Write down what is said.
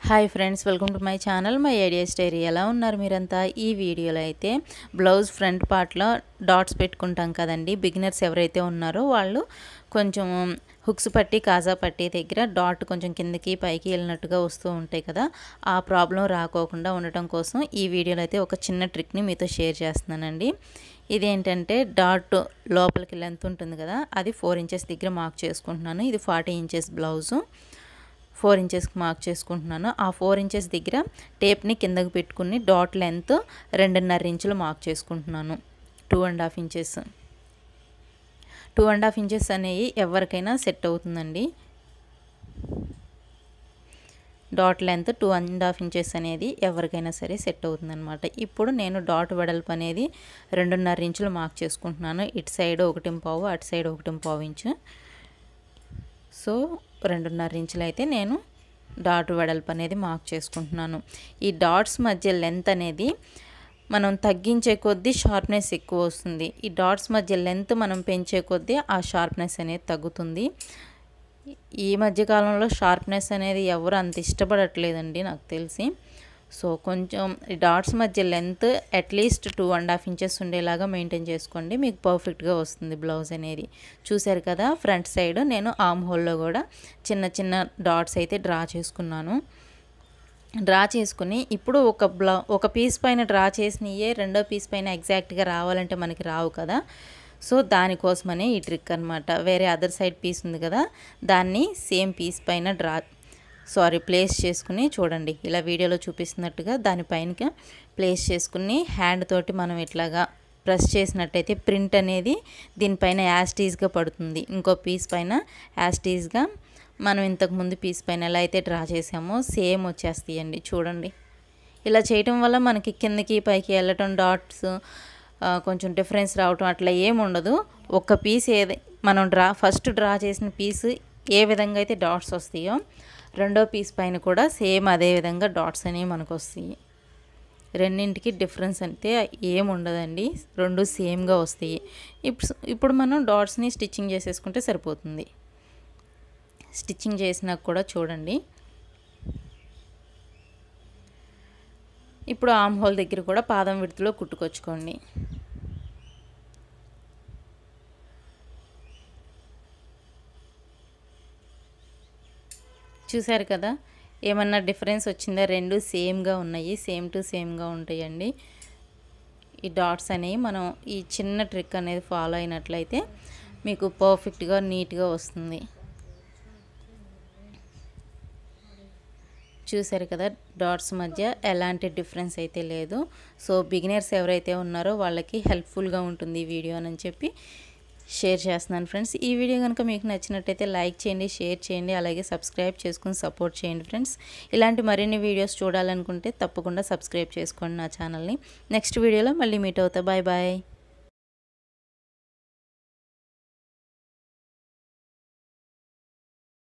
hi friends welcome to my channel my idea story ఎలా ఉన్నారు మీరంతా ఈ వీడియోలో అయితే బ్లౌజ్ ఫ్రంట్ పార్ట్లో డాట్స్ పెట్టుకుంటాం కదండి బిగినర్స్ ఎవరైతే ఉన్నారో వాళ్ళు కొంచెం హుక్స్ పట్టి కాజా పట్టి దగ్గర డాట్ కొంచెం కిందకి పైకి వెళ్ళినట్టుగా వస్తూ ఉంటాయి కదా ఆ ప్రాబ్లం రాకోకుండా ఉండటం కోసం ఈ వీడియోలో అయితే ఒక చిన్న ట్రిక్ని మీతో షేర్ చేస్తున్నానండి ఇదేంటంటే డాట్ లోపలికి లెంత్ ఉంటుంది కదా అది ఫోర్ ఇంచెస్ దగ్గర మార్క్ చేసుకుంటున్నాను ఇది ఫార్టీ ఇంచెస్ బ్లౌజు ఫోర్ ఇంచెస్కి మార్క్ చేసుకుంటున్నాను ఆ ఫోర్ ఇంచెస్ దగ్గర టేప్ని కిందకి పెట్టుకుని డాట్ లెంత్ రెండున్నర ఇంచులు మార్క్ చేసుకుంటున్నాను two and half inches two and half inches అనేవి ఎవరికైనా సెట్ అవుతుందండి dot length two and half inches అనేది ఎవరికైనా సరే సెట్ అవుతుందన్నమాట ఇప్పుడు నేను డాట్ వెడల్పు అనేది రెండున్నర ఇంచులు మార్క్ చేసుకుంటున్నాను ఇటు సైడ్ ఒకటి పావు అటు సైడ్ ఒకటి పావు ఇంచు సో రెండున్నర ఇంచులు అయితే నేను డాట్ వెడల్పు అనేది మార్క్ చేసుకుంటున్నాను ఈ డాట్స్ మధ్య లెంత్ అనేది మనం తగ్గించే కొద్దీ షార్ప్నెస్ ఎక్కువ వస్తుంది ఈ డాట్స్ మధ్య లెంత్ మనం పెంచే కొద్దీ ఆ షార్ప్నెస్ అనేది తగ్గుతుంది ఈ మధ్యకాలంలో షార్ప్నెస్ అనేది ఎవరు అంత ఇష్టపడట్లేదండి నాకు తెలిసి సో కొంచెం డాట్స్ మధ్య length at least two and half inches ఉండేలాగా మెయింటైన్ చేసుకోండి మీకు పర్ఫెక్ట్గా వస్తుంది బ్లౌజ్ అనేది చూసారు కదా ఫ్రంట్ సైడ్ నేను ఆమ్ హోల్లో కూడా చిన్న చిన్న డాట్స్ అయితే డ్రా చేసుకున్నాను డ్రా చేసుకుని ఇప్పుడు ఒక బ్లౌ ఒక పీస్ పైన డ్రా చేసినయే రెండో పీస్ పైన ఎగ్జాక్ట్గా రావాలంటే మనకి రావు కదా సో దానికోసమనే ఈ ట్రిక్ అనమాట వేరే అదర్ సైడ్ పీస్ ఉంది కదా దాన్ని సేమ్ పీస్ పైన డ్రా సారీ ప్లేస్ చేసుకుని చూడండి ఇలా వీడియోలో చూపిస్తున్నట్టుగా దానిపైన ప్లేస్ చేసుకుని హ్యాండ్ తోటి మనం ఇట్లాగా ప్రెస్ చేసినట్టయితే ప్రింట్ అనేది దీనిపైన యాస్టీజ్గా పడుతుంది ఇంకో పీస్ పైన యాస్టీజ్గా మనం ఇంతకుముందు పీస్ పైన ఎలా అయితే డ్రా చేసామో సేమ్ వచ్చేస్తాయండి చూడండి ఇలా చేయటం వల్ల మనకి కిందకి పైకి వెళ్ళటం డాట్స్ కొంచెం డిఫరెన్స్ రావటం అట్లా ఏమి ఉండదు ఒక పీస్ ఏది మనం డ్రా ఫస్ట్ డ్రా చేసిన పీస్ ఏ విధంగా అయితే డాట్స్ వస్తాయో రెండో పీస్ పైన కూడా సేమ్ అదే విధంగా డాట్స్ అనేవి మనకు వస్తాయి రెండింటికి డిఫరెన్స్ అంటే ఏమి ఉండదండి రెండు సేమ్గా వస్తాయి ఇప్పుడు ఇప్పుడు మనం డాట్స్ని స్టిచ్చింగ్ చేసేసుకుంటే సరిపోతుంది స్టిచ్చింగ్ చేసినాక కూడా చూడండి ఇప్పుడు ఆమ్ హోల్ దగ్గర కూడా పాదం విడుతులో కుట్టుకొచ్చుకోండి చూసారు కదా ఏమన్నా డిఫరెన్స్ వచ్చిందా రెండు సేమ్గా ఉన్నాయి సేమ్ టు సేమ్గా ఉంటాయండి ఈ డాట్స్ అనేవి మనం ఈ చిన్న ట్రిక్ అనేది ఫాలో అయినట్లయితే మీకు పర్ఫెక్ట్గా నీట్గా వస్తుంది చూసారు కదా డాట్స్ మధ్య ఎలాంటి డిఫరెన్స్ అయితే లేదు సో బిగినర్స్ ఎవరైతే ఉన్నారో వాళ్ళకి హెల్ప్ఫుల్గా ఉంటుంది ఈ వీడియో అని చెప్పి షేర్ చేస్తున్నాను ఫ్రెండ్స్ ఈ వీడియో కనుక మీకు నచ్చినట్టయితే లైక్ చేయండి షేర్ చేయండి అలాగే సబ్స్క్రైబ్ చేసుకుని సపోర్ట్ చేయండి ఫ్రెండ్స్ ఇలాంటి మరిన్ని వీడియోస్ చూడాలనుకుంటే తప్పకుండా సబ్స్క్రైబ్ చేసుకోండి నా ఛానల్ని నెక్స్ట్ వీడియోలో మళ్ళీ మీట్ అవుతా బాయ్ బాయ్